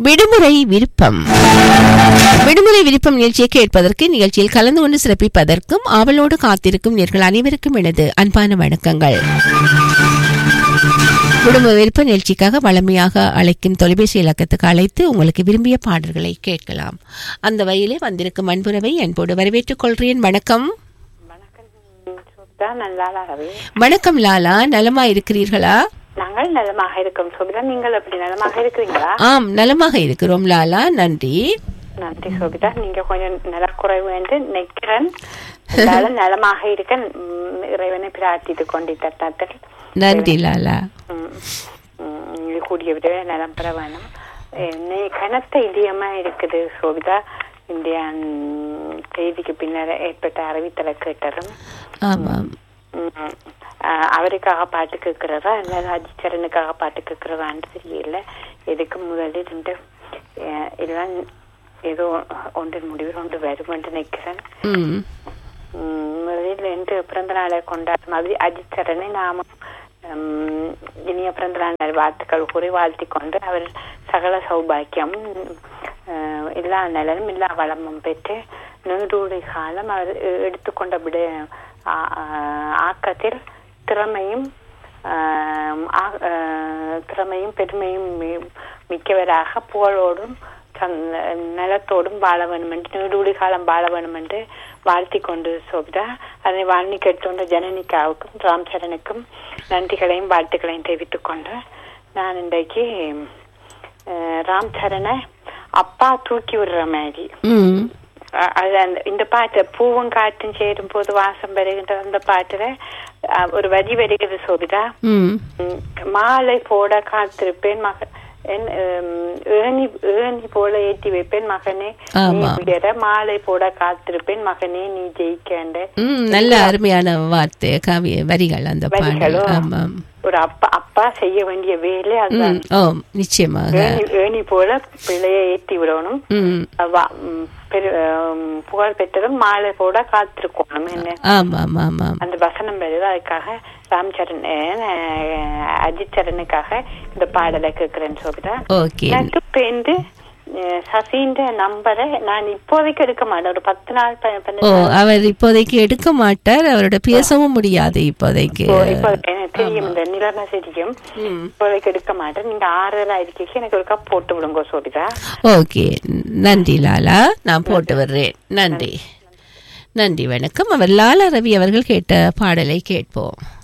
விடுமுறை விருப்பம் விடுமுறை விருப்பம் நிகழ்ச்சியை கேட்பதற்கு நிகழ்ச்சியில் கலந்து கொண்டு சிறப்பிப்பதற்கும் ஆவலோடு காத்திருக்கும் நேர்கள் அனைவருக்கும் எனது அன்பான வணக்கங்கள் விடுமுறை விருப்ப நிகழ்ச்சிக்காக வளமையாக அழைக்கும் தொலைபேசி இலக்கத்துக்கு அழைத்து உங்களுக்கு விரும்பிய பாடல்களை கேட்கலாம் அந்த வகையிலே வந்திருக்கும் அன்புறவை அன்போடு வரவேற்றுக் கொள்கிறேன் வணக்கம் வணக்கம் சுபிதா நல்லாவே வணக்கம் லாலா நலமா இருக்கிறீர்களா நாங்கள் நலமாக இருக்கோம் சுபிதா நீங்கள் எப்படி நலமாக இருக்கிறீங்களா ஆம் நலமாக இருக்கிறோம் லாலா நன்றி நன்றி சுபிதா நீங்க கொஞ்சம் நலக்குறைவு என்று நினைக்கிறேன் இருந்தாலும் நலமாக இருக்க ம், இறைவனை பிரார்த்தித்துக் கொண்டு தட்டத்தில் நன்றி லாலா கூடிய விரைவே நலம் பெற வேணும் என்னை கனத்த இதயமா இருக்குது சோபிதா இந்தியா ம், செய்திக்கு பின்னர் ஏற்பட்ட அறிவித்தலை கேட்டதும் ஆமாம் ம், அஹ், அவருக்காக பாட்டு கேட்கிறதா இல்ல ராஜிச்சரனுக்காக பாட்டு கேட்கிறதான்னு தெரியல எதுக்கு முதலில் இந்த அஹ், எல்லாம் ஏதோ ஒன்றின் முடிவில் ஒன்று வரும் என்று நினைக்கிறேன் ம் ம், முதலில் என்று பிறந்த நாளை கொண்டாடும் மாதிரி அஜித் சரனை நாமும் ம், இனிய பிறந்த நாள் வாழ்த்துக்கள் கூறி வாழ்த்திக் கொண்டு அவர் சகல சௌபாக்கியம் அஹ், எல்லா நலனும் எல்லா வளமும் பெற்று நீடூழி காலம் அவர் எ- எடுத்துக்கொண்ட விட ஆ- ஆ- ஆக்கத்தில் திறமையும் ஆம், ஆ- ஆஹ், திறமையும் பெருமையும் மி- மிக்கவராக புகழோடும் சந்- நலத்தோடும் வாழ வேண்டும் என்று நீடூழி காலம் வாழ வேண்டும் என்று வாழ்த்தி கொண்டு சோபிதா அதை வாழ்நி கேட்டுள்ள ஜனனிகாவுக்கும் ராம் சரணுக்கும் நன்றிகளையும் வாழ்த்துக்களையும் தெரிவித்துக் கொண்டு நான் இன்றைக்கு அஹ், ராம் சரணை அப்பா தூக்கி விடுற மாதிரி ம் அ- அது அந்த இந்த பாட்டு பூவும் காற்றும் சேரும் போது வாசம் பெறுகின்ற அந்த பாட்டுல அஹ், ஒரு வரி வருகிறது சோபிதா ம் ம், மாலை போட காத்திருப்பேன் மக என், உம், ஏணி ஏணி போல ஏற்றி வைப்பேன் மகனே நீ ஆமா. உயர மாலை போட காத்திருப்பேன் மகனே நீ ஜெயிக்கண்ட ம் நல்ல அருமையான வார்த்தை காவிய வரிகள் அந்த பாடல் வரிகளோ? ஆமாம் ஒரு அப்பா அப்பா செய்ய வேண்டிய வேலை அதுதான் ம் ஓ நிச்சயமாக ஏணி ஏணி போல பிள்ளையை ஏற்றி விடணும் ம் வா- ம், பெரு உம், புகழ் பெற்றதும் மாலை போட காத்திருக்கணும் என்ன ஆமாம் ஆமாம் அந்த வசனம் வருது அதுக்காக ராம்சரண் அஹ், அஜித் சரணுக்காக இந்த பாடலை கேட்கிறேன் சோபிதா ஓகே எனக்கு பேருந்து சசின்ற நம்பரை நான் இப்போதைக்கு எடுக்க மாட்டேன் ஒரு பத்து நாள் ப- ஓ பன்னெண்டு நாள் அவர் இப்போதைக்கு எடுக்க மாட்டார் அவரோட பேசவும் முடியாது இப்போதைக்கு இப்போ இப்போ எனக்கு தெரியும் இந்த நிலைமை தெரியும் ம். இப்போதைக்கு எடுக்க மாட்டேன் நீங்க ஆறுதலா இருக்கீங்க எனக்கு ஒரு கப் போட்டு விடுங்க சோபிதா ஓகே நன்றி லாலா நான் போட்டு வர்றேன் நன்றி நன்றி வணக்கம் அவர் லாலா ரவி அவர்கள் கேட்ட பாடலை கேட்போம்